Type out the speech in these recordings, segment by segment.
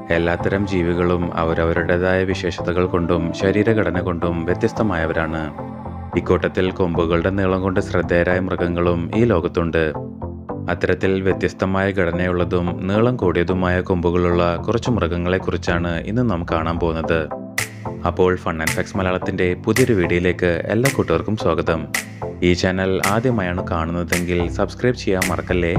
എല്ലാത്തരം ജീവികളും അവരവരുടേതായ വിശേഷതകൾ കൊണ്ടും ശരീരഘടന കൊണ്ടും വ്യത്യസ്തമായവരാണ് ഇക്കൂട്ടത്തിൽ കൊമ്പുകളുടെ നീളം കൊണ്ട് ശ്രദ്ധേയരായ മൃഗങ്ങളും ഈ ലോകത്തുണ്ട് അത്തരത്തിൽ വ്യത്യസ്തമായ ഘടനയുള്ളതും നീളം കൂടിയതുമായ കൊമ്പുകളുള്ള കുറച്ച് മൃഗങ്ങളെക്കുറിച്ചാണ് ഇന്ന് നാം കാണാൻ പോകുന്നത് അപ്പോൾ ഫൺ ആൻഡ് ഫാക്സ് മലയാളത്തിൻ്റെ പുതിയൊരു വീഡിയോയിലേക്ക് എല്ലാ കൂട്ടുകാർക്കും സ്വാഗതം ഈ ചാനൽ ആദ്യമായാണ് കാണുന്നതെങ്കിൽ സബ്സ്ക്രൈബ് ചെയ്യാൻ മറക്കല്ലേ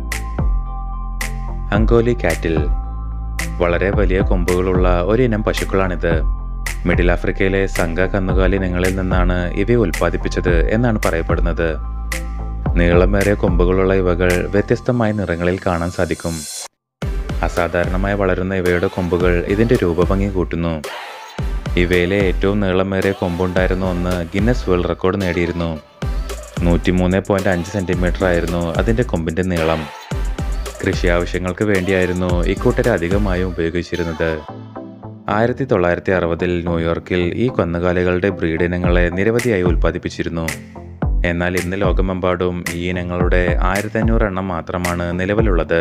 അങ്കോലി കാറ്റിൽ വളരെ വലിയ കൊമ്പുകളുള്ള ഒരിനം പശുക്കളാണിത് മിഡിൽ ആഫ്രിക്കയിലെ സംഘ കന്നുകാലി ഇനങ്ങളിൽ നിന്നാണ് ഇവയെ ഉൽപ്പാദിപ്പിച്ചത് എന്നാണ് പറയപ്പെടുന്നത് നീളമേറിയ കൊമ്പുകളുള്ള ഇവകൾ വ്യത്യസ്തമായ നിറങ്ങളിൽ കാണാൻ സാധിക്കും അസാധാരണമായി വളരുന്ന ഇവയുടെ കൊമ്പുകൾ ഇതിന്റെ രൂപഭംഗി കൂട്ടുന്നു ഇവയിലെ ഏറ്റവും നീളമേറിയ കൊമ്പുണ്ടായിരുന്ന ഒന്ന് ഗിന്നസ് വേൾഡ് റെക്കോർഡ് നേടിയിരുന്നു നൂറ്റിമൂന്ന് പോയിന്റ് അഞ്ച് സെന്റിമീറ്റർ ആയിരുന്നു അതിന്റെ കൊമ്പിന്റെ നീളം കൃഷി ആവശ്യങ്ങൾക്ക് വേണ്ടിയായിരുന്നു ഇക്കൂട്ടരെ അധികമായും ഉപയോഗിച്ചിരുന്നത് ആയിരത്തി തൊള്ളായിരത്തി അറുപതിൽ ന്യൂയോർക്കിൽ ഈ കന്നുകാലികളുടെ ബ്രീഡ് ഇനങ്ങളെ നിരവധിയായി ഉൽപ്പാദിപ്പിച്ചിരുന്നു എന്നാൽ ഇന്ന് ലോകമെമ്പാടും ഈ ഇനങ്ങളുടെ ആയിരത്തി അഞ്ഞൂറ് എണ്ണം മാത്രമാണ് നിലവിലുള്ളത്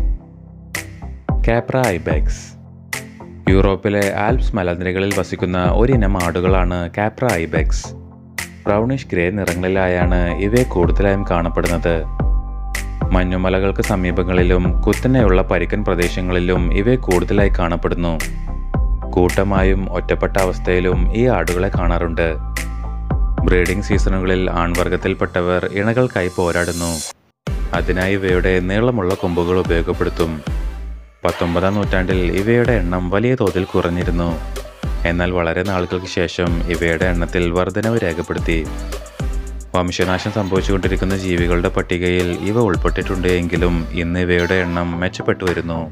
കാപ്ര ഐബെക്സ് യൂറോപ്പിലെ ആൽപ്സ് മലനിരകളിൽ വസിക്കുന്ന ഒരിനം ആടുകളാണ് കാപ്ര ഐബെക്സ് ബ്രൗണിഷ് ഗ്രേ നിറങ്ങളിലായാണ് ഇവയെ കൂടുതലായും കാണപ്പെടുന്നത് മഞ്ഞുമലകൾക്ക് സമീപങ്ങളിലും കുത്തനെയുള്ള പരിക്കൻ പ്രദേശങ്ങളിലും ഇവയെ കൂടുതലായി കാണപ്പെടുന്നു കൂട്ടമായും ഒറ്റപ്പെട്ട അവസ്ഥയിലും ഈ ആടുകളെ കാണാറുണ്ട് ബ്രീഡിംഗ് സീസണുകളിൽ ആൺവർഗത്തിൽപ്പെട്ടവർ ഇണകൾക്കായി പോരാടുന്നു അതിനായി ഇവയുടെ നീളമുള്ള കൊമ്പുകൾ ഉപയോഗപ്പെടുത്തും പത്തൊമ്പതാം നൂറ്റാണ്ടിൽ ഇവയുടെ എണ്ണം വലിയ തോതിൽ കുറഞ്ഞിരുന്നു എന്നാൽ വളരെ നാളുകൾക്ക് ശേഷം ഇവയുടെ എണ്ണത്തിൽ വർധനവ് രേഖപ്പെടുത്തി വംശനാശം സംഭവിച്ചുകൊണ്ടിരിക്കുന്ന ജീവികളുടെ പട്ടികയിൽ ഇവ ഉൾപ്പെട്ടിട്ടുണ്ട് എങ്കിലും ഇന്ന് ഇവയുടെ എണ്ണം മെച്ചപ്പെട്ടു വരുന്നു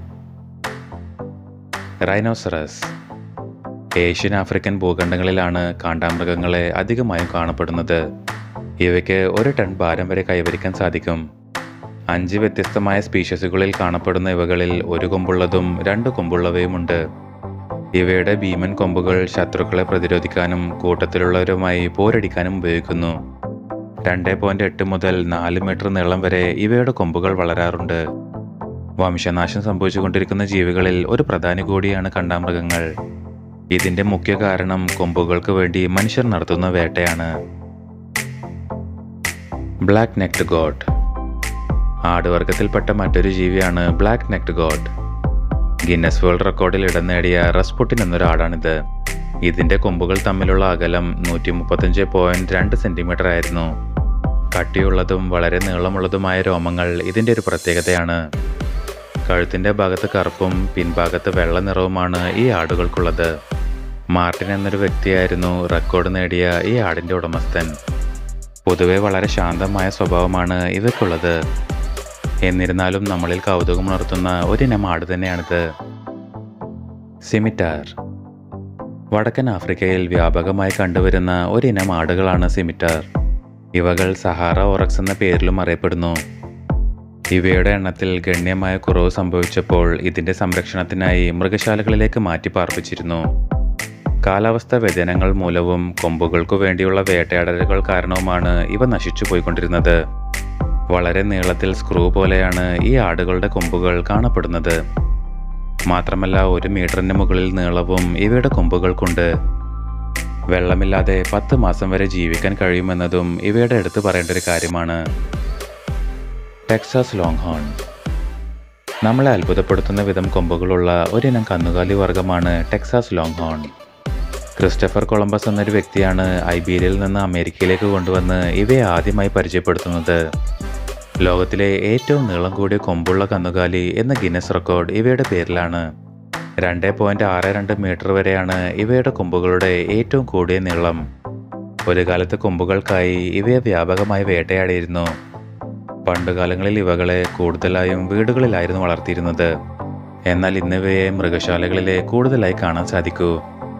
റൈനോസറസ് ഏഷ്യൻ ആഫ്രിക്കൻ ഭൂഖണ്ഡങ്ങളിലാണ് കാണ്ടാമൃഗങ്ങളെ അധികമായും കാണപ്പെടുന്നത് ഇവയ്ക്ക് ഒരു ടൺ ഭാരം വരെ കൈവരിക്കാൻ സാധിക്കും അഞ്ച് വ്യത്യസ്തമായ സ്പീഷ്യസുകളിൽ കാണപ്പെടുന്ന ഇവകളിൽ ഒരു കൊമ്പുള്ളതും രണ്ട് കൊമ്പുള്ളവയുമുണ്ട് ഇവയുടെ ഭീമൻ കൊമ്പുകൾ ശത്രുക്കളെ പ്രതിരോധിക്കാനും കൂട്ടത്തിലുള്ളവരുമായി പോരടിക്കാനും ഉപയോഗിക്കുന്നു രണ്ട് പോയിന്റ് എട്ട് മുതൽ നാല് മീറ്റർ നീളം വരെ ഇവയുടെ കൊമ്പുകൾ വളരാറുണ്ട് വംശനാശം സംഭവിച്ചുകൊണ്ടിരിക്കുന്ന ജീവികളിൽ ഒരു പ്രധാനി കൂടിയാണ് കണ്ടാമൃഗങ്ങൾ ഇതിന്റെ മുഖ്യ കാരണം കൊമ്പുകൾക്ക് വേണ്ടി മനുഷ്യർ നടത്തുന്ന വേട്ടയാണ് ബ്ലാക്ക് നെക്ട് ഗോഡ് ആടുവർഗത്തിൽപ്പെട്ട മറ്റൊരു ജീവിയാണ് black necked goat Guinness world റെക്കോർഡിൽ ഇടം നേടിയ റസ്പുട്ടിൻ എന്നൊരാടാണിത് ഇതിന്റെ കൊമ്പുകൾ തമ്മിലുള്ള അകലം നൂറ്റി മുപ്പത്തഞ്ച് പോയിന്റ് രണ്ട് സെന്റിമീറ്റർ ആയിരുന്നു കട്ടിയുള്ളതും വളരെ നീളമുള്ളതുമായ രോമങ്ങൾ ഇതിന്റെ ഒരു പ്രത്യേകതയാണ് കഴുത്തിന്റെ ഭാഗത്ത് കറുപ്പും പിൻഭാഗത്ത് വെള്ള നിറവുമാണ് ഈ ആടുകൾക്കുള്ളത് മാർട്ടിൻ എന്നൊരു വ്യക്തിയായിരുന്നു റെക്കോർഡ് നേടിയ ഈ ആടിന്റെ ഉടമസ്ഥൻ പൊതുവെ വളരെ ശാന്തമായ സ്വഭാവമാണ് ഇവയ്ക്കുള്ളത് എന്നിരുന്നാലും നമ്മളിൽ കൗതുകമുണർത്തുന്ന ഒരിനം ആട് തന്നെയാണിത് സിമിറ്റാർ വടക്കൻ ആഫ്രിക്കയിൽ വ്യാപകമായി കണ്ടുവരുന്ന ഒരിനം ആടുകളാണ് സിമിറ്റാർ ഇവകൾ സഹാറ ഓറക്സ് എന്ന പേരിലും അറിയപ്പെടുന്നു ഇവയുടെ എണ്ണത്തിൽ ഗണ്യമായ കുറവ് സംഭവിച്ചപ്പോൾ ഇതിന്റെ സംരക്ഷണത്തിനായി മൃഗശാലകളിലേക്ക് മാറ്റി പാർപ്പിച്ചിരുന്നു കാലാവസ്ഥ വ്യതിയാനങ്ങൾ മൂലവും കൊമ്പുകൾക്കു വേണ്ടിയുള്ള വേട്ടയാടലുകൾ കാരണവുമാണ് ഇവ നശിച്ചു പോയിക്കൊണ്ടിരുന്നത് വളരെ നീളത്തിൽ സ്ക്രൂ പോലെയാണ് ഈ ആടുകളുടെ കൊമ്പുകൾ കാണപ്പെടുന്നത് മാത്രമല്ല ഒരു മീറ്ററിന് മുകളിൽ നീളവും ഇവയുടെ കൊമ്പുകൾക്കുണ്ട് വെള്ളമില്ലാതെ പത്ത് മാസം വരെ ജീവിക്കാൻ കഴിയുമെന്നതും ഇവയുടെ എടുത്തു പറയേണ്ട ഒരു കാര്യമാണ് ടെക്സാസ് ലോങ് ഹോൺ നമ്മളെ അത്ഭുതപ്പെടുത്തുന്ന വിധം കൊമ്പുകളുള്ള ഒരിനം കന്നുകാലി വർഗമാണ് Texas longhorn Christopher Columbus എന്നൊരു വ്യക്തിയാണ് ഐബീരിയയിൽ നിന്ന് അമേരിക്കയിലേക്ക് കൊണ്ടുവന്ന് ഇവയെ ആദ്യമായി പരിചയപ്പെടുത്തുന്നത് ലോകത്തിലെ ഏറ്റവും നീളം കൂടിയ കൊമ്പുള്ള കന്നുകാലി എന്ന ഗിന്നസ് റെക്കോർഡ് ഇവയുടെ പേരിലാണ് രണ്ട് പോയിന്റ് ആറ് രണ്ട് മീറ്റർ വരെയാണ് ഇവയുടെ കൊമ്പുകളുടെ ഏറ്റവും കൂടിയ നീളം ഒരു കാലത്ത് കൊമ്പുകൾക്കായി ഇവയെ വ്യാപകമായി വേട്ടയാടിയിരുന്നു പണ്ടുകാലങ്ങളിൽ ഇവകളെ കൂടുതലായും വീടുകളിലായിരുന്നു വളർത്തിയിരുന്നത് എന്നാൽ ഇന്നിവയെ മൃഗശാലകളിലെ കൂടുതലായി കാണാൻ സാധിക്കൂ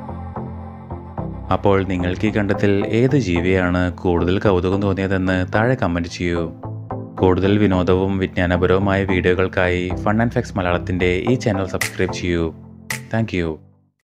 അപ്പോൾ നിങ്ങൾക്ക് ഈ കണ്ടത്തിൽ ഏത് ജീവിയാണ് കൂടുതൽ കൗതുകം തോന്നിയതെന്ന് താഴെ കമൻറ്റ് ചെയ്യൂ കൂടുതൽ വിനോദവും വിജ്ഞാനപരവുമായ വീഡിയോകൾക്കായി ഫൺ ആൻഡ് ഫെക്സ് മലയാളത്തിൻ്റെ ഈ ചാനൽ സബ്സ്ക്രൈബ് ചെയ്യൂ താങ്ക്